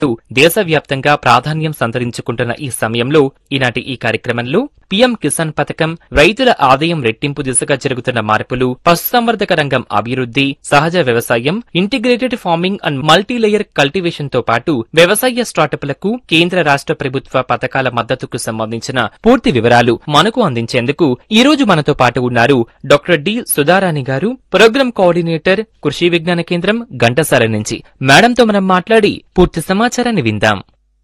దేశవ్యాప్తంగా ప్రాధాన్యం సంతరించుకుంటున్న ఈ సమయంలో ఈనాటి ఈ కార్యక్రమంలో పీఎం కిసాన్ పథకం రైతుల ఆదాయం రెట్టింపు దిశగా జరుగుతున్న మార్పులు పశుసంవర్ధక రంగం అభివృద్ధి సహజ వ్యవసాయం integrated farming and multilayer cultivation తో పాటు వ్యవసాయ స్టార్టప్లకు కేంద్ర రాష్ట్ర ప్రభుత్వ పథకాల మద్దతుకు సంబంధించిన పూర్తి వివరాలు మనకు అందించేందుకు ఈ రోజు మనతో పాటు ఉన్నారు డాక్టర్ డి సుధారాణి గారు ప్రోగ్రామ్ కోఆర్డినేటర్ కృషి విజ్ఞాన కేంద్రం ఘంటసాల నుంచి మేడంతో మనం మాట్లాడి పూర్తి సమాచారాన్ని విందాం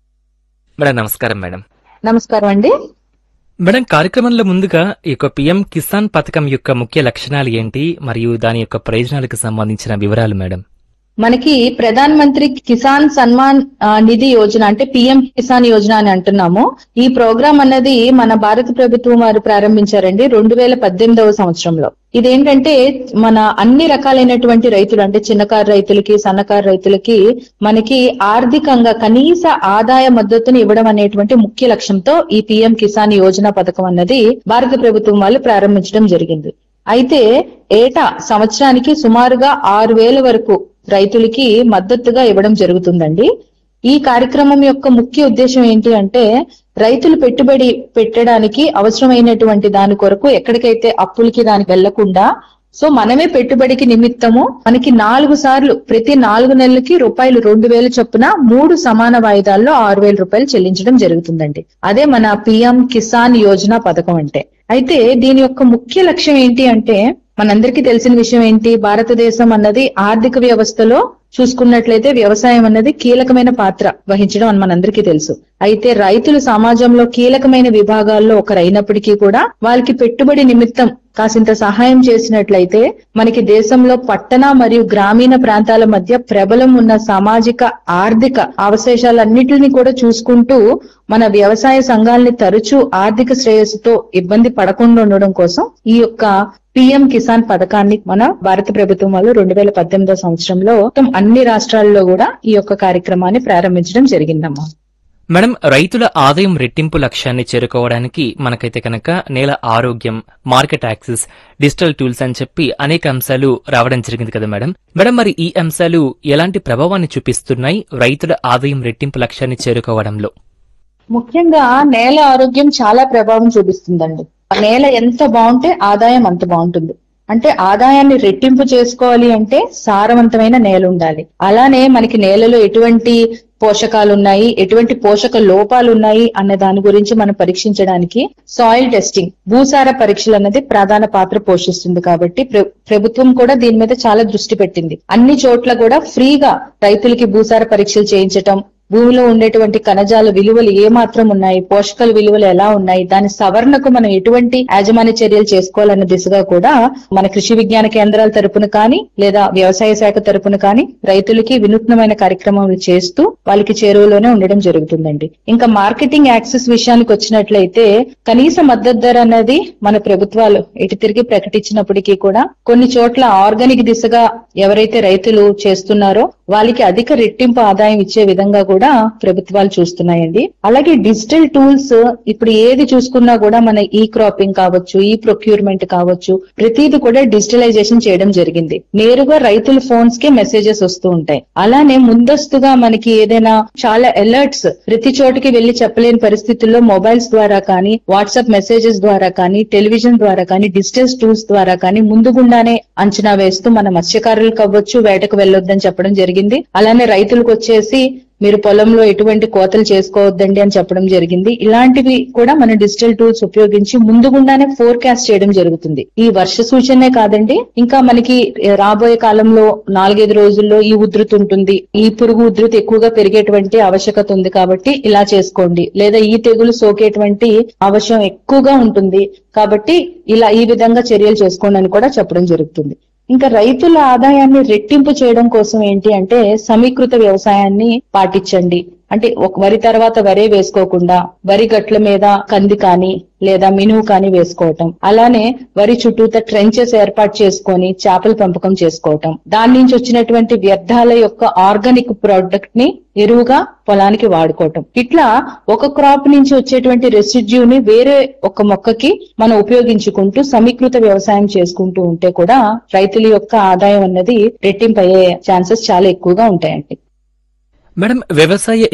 మేడం నమస్కారం మేడం నమస్కారం అండి మేడం కార్యక్రమంలో ముందుగా ఈ యొక్క పిఎం కిసాన్ పథకం యొక్క ముఖ్య లక్షణాలు ఏంటి మరియు దాని యొక్క ప్రయోజనాలకు సంబంధించిన వివరాలు మేడం మనకి ప్రధాన మంత్రి కిసాన్ సన్మాన్ ఆ, నిధి యోజన అంటే పిఎం కిసాన్ యోజన అని అంటున్నాము ఈ ప్రోగ్రాం అన్నది మన భారత ప్రభుత్వం వారు ప్రారంభించారండి రెండు వేల పద్దెనిమిదవ సంవత్సరంలో ఇదేంటంటే మన అన్ని రకాలైనటువంటి రైతులు అంటే చిన్నకారు రైతులకి సన్నకారు రైతులకి మనకి ఆర్థికంగా కనీస ఆదాయ మద్దతుని ఇవ్వడం అనేటువంటి ముఖ్య లక్ష్యంతో ఈ పిఎం కిసాన్ యోజన పథకం అన్నది భారత ప్రభుత్వం వాళ్ళు ప్రారంభించడం జరిగింది అయితే ఏటా సంవత్సరానికి సుమారుగా ఆరు వేల వరకు రైతులకి మద్దతుగా ఇవ్వడం జరుగుతుందండి ఈ కార్యక్రమం యొక్క ముఖ్య ఉద్దేశం ఏంటి అంటే రైతులు పెట్టుబడి పెట్టడానికి అవసరమైనటువంటి దాని కొరకు ఎక్కడికైతే అప్పులకి దానికి వెళ్లకుండా సో మనమే పెట్టుబడికి నిమిత్తము మనకి నాలుగు సార్లు ప్రతి నాలుగు నెలలకి రూపాయలు రెండు వేలు చొప్పున మూడు సమాన వాయిదాల్లో ఆరు వేల రూపాయలు చెల్లించడం జరుగుతుందండి అదే మన పిఎం కిసాన్ యోజన పథకం అంటే అయితే దీని యొక్క ముఖ్య లక్ష్యం ఏంటి అంటే మనందరికీ తెలిసిన విషయం ఏంటి భారతదేశం అన్నది ఆర్థిక వ్యవస్థలో చూసుకున్నట్లయితే వ్యవసాయం అన్నది కీలకమైన పాత్ర వహించడం అని మనందరికీ తెలుసు అయితే రైతులు సమాజంలో కీలకమైన విభాగాల్లో ఒకరైనప్పటికీ కూడా వాళ్ళకి పెట్టుబడి నిమిత్తం కాసింత సహాయం చేసినట్లయితే మనకి దేశంలో పట్టణ మరియు గ్రామీణ ప్రాంతాల మధ్య ప్రబలం ఉన్న సామాజిక ఆర్థిక అవశేషాలన్నిటిని కూడా చూసుకుంటూ మన వ్యవసాయ సంఘాలని తరచూ ఆర్థిక శ్రేయస్సుతో ఇబ్బంది పడకుండా ఉండడం కోసం ఈ యొక్క పిఎం కిసాన్ పథకాన్ని మన భారత ప్రభుత్వం వాళ్ళు రెండు వేల పద్దెనిమిదో సంవత్సరంలో మొత్తం అన్ని రాష్ట్రాల్లో కూడా ఈ యొక్క కార్యక్రమాన్ని ప్రారంభించడం జరిగిందమ్మా మేడం రైతుల ఆదాయం రెట్టింపు లక్ష్యాన్ని చేరుకోవడానికి మనకైతే కనుక నేల ఆరోగ్యం మార్కెట్ యాక్సెస్ డిజిటల్ టూల్స్ అని చెప్పి అనేక అంశాలు రావడం జరిగింది కదా మేడం మేడం మరి ఈ అంశాలు ఎలాంటి ప్రభావాన్ని చూపిస్తున్నాయి రైతుల ఆదాయం రెట్టింపు లక్ష్యాన్ని చేరుకోవడంలో ముఖ్యంగా నేల ఆరోగ్యం చాలా ప్రభావం చూపిస్తుందండి ఆ నేల ఎంత బాగుంటే ఆదాయం అంత బాగుంటుంది అంటే ఆదాయాన్ని రెట్టింపు చేసుకోవాలి అంటే సారవంతమైన నేల ఉండాలి అలానే మనకి నేలలో ఎటువంటి పోషకాలు ఉన్నాయి ఎటువంటి పోషక లోపాలు ఉన్నాయి అన్న దాని గురించి మనం పరీక్షించడానికి సాయిల్ టెస్టింగ్ భూసార పరీక్షలు అన్నది ప్రధాన పాత్ర పోషిస్తుంది కాబట్టి ప్ర- ప్రభుత్వం కూడా దీని మీద చాలా దృష్టి పెట్టింది అన్ని చోట్ల కూడా ఫ్రీగా రైతులకి భూసార పరీక్షలు చేయించటం భూమిలో ఉండేటువంటి కణజాల విలువలు ఏ మాత్రం ఉన్నాయి పోషకాల విలువలు ఎలా ఉన్నాయి దాని సవరణకు మనం ఎటువంటి యాజమాన్య చర్యలు చేసుకోవాలన్న దిశగా కూడా మన కృషి విజ్ఞాన కేంద్రాల తరపున కానీ లేదా వ్యవసాయ శాఖ తరపున కానీ రైతులకి వినూత్నమైన కార్యక్రమాలు చేస్తూ వాళ్ళకి చేరువలోనే ఉండడం జరుగుతుందండి ఇంకా మార్కెటింగ్ యాక్సెస్ విషయానికి వచ్చినట్లయితే కనీస మద్దతు ధర అనేది మన ప్రభుత్వాలు ఎటు తిరిగి ప్రకటించినప్పటికీ కూడా కొన్ని చోట్ల ఆర్గానిక్ దిశగా ఎవరైతే రైతులు చేస్తున్నారో వాళ్ళకి అధిక రెట్టింపు ఆదాయం ఇచ్చే విధంగా కూడా ప్రభుత్వాలు చూస్తున్నాయండి అలాగే డిజిటల్ టూల్స్ ఇప్పుడు ఏది చూసుకున్నా కూడా మన ఈ క్రాపింగ్ కావచ్చు ఈ ప్రొక్యూర్మెంట్ కావచ్చు ప్రతిది కూడా డిజిటలైజేషన్ చేయడం జరిగింది నేరుగా రైతుల ఫోన్స్ కి మెసేజెస్ వస్తూ ఉంటాయి అలానే ముందస్తుగా మనకి ఏదైనా చాలా అలర్ట్స్ ప్రతి చోటికి వెళ్లి చెప్పలేని పరిస్థితుల్లో మొబైల్స్ ద్వారా కానీ వాట్సాప్ మెసేజెస్ ద్వారా కానీ టెలివిజన్ ద్వారా కానీ డిజిటల్ టూల్స్ ద్వారా కానీ ముందుగుండానే అంచనా వేస్తూ మన మత్స్యకారులకు అవ్వచ్చు వేటకు వెళ్ళొద్దని చెప్పడం జరిగింది అలానే రైతులకు వచ్చేసి మీరు పొలంలో ఎటువంటి కోతలు చేసుకోవద్దండి అని చెప్పడం జరిగింది ఇలాంటివి కూడా మన డిజిటల్ టూల్స్ ఉపయోగించి ముందుగుండానే ఫోర్కాస్ట్ చేయడం జరుగుతుంది ఈ వర్ష సూచనే కాదండి ఇంకా మనకి రాబోయే కాలంలో నాలుగైదు రోజుల్లో ఈ ఉధృతి ఉంటుంది ఈ పురుగు ఉధృతి ఎక్కువగా పెరిగేటువంటి ఆవశ్యకత ఉంది కాబట్టి ఇలా చేసుకోండి లేదా ఈ తెగులు సోకేటువంటి అవసరం ఎక్కువగా ఉంటుంది కాబట్టి ఇలా ఈ విధంగా చర్యలు చేసుకోండి అని కూడా చెప్పడం జరుగుతుంది ఇంకా రైతుల ఆదాయాన్ని రెట్టింపు చేయడం కోసం ఏంటి అంటే సమీకృత వ్యవసాయాన్ని పాటించండి అంటే ఒక వరి తర్వాత వరే వేసుకోకుండా వరి గట్ల మీద కంది కానీ లేదా మినువు కానీ వేసుకోవటం అలానే వరి చుట్టూత ట్రెంచెస్ ఏర్పాటు చేసుకొని చేపల పెంపకం చేసుకోవటం దాని నుంచి వచ్చినటువంటి వ్యర్థాల యొక్క ఆర్గానిక్ ప్రోడక్ట్ ని ఎరువుగా పొలానికి వాడుకోవటం ఇట్లా ఒక క్రాప్ నుంచి వచ్చేటువంటి రెసిడ్యూ ని వేరే ఒక మొక్కకి మనం ఉపయోగించుకుంటూ సమీకృత వ్యవసాయం చేసుకుంటూ ఉంటే కూడా రైతుల యొక్క ఆదాయం అన్నది రెట్టింపు అయ్యే ఛాన్సెస్ చాలా ఎక్కువగా ఉంటాయండి మేడం వ్యవసాయ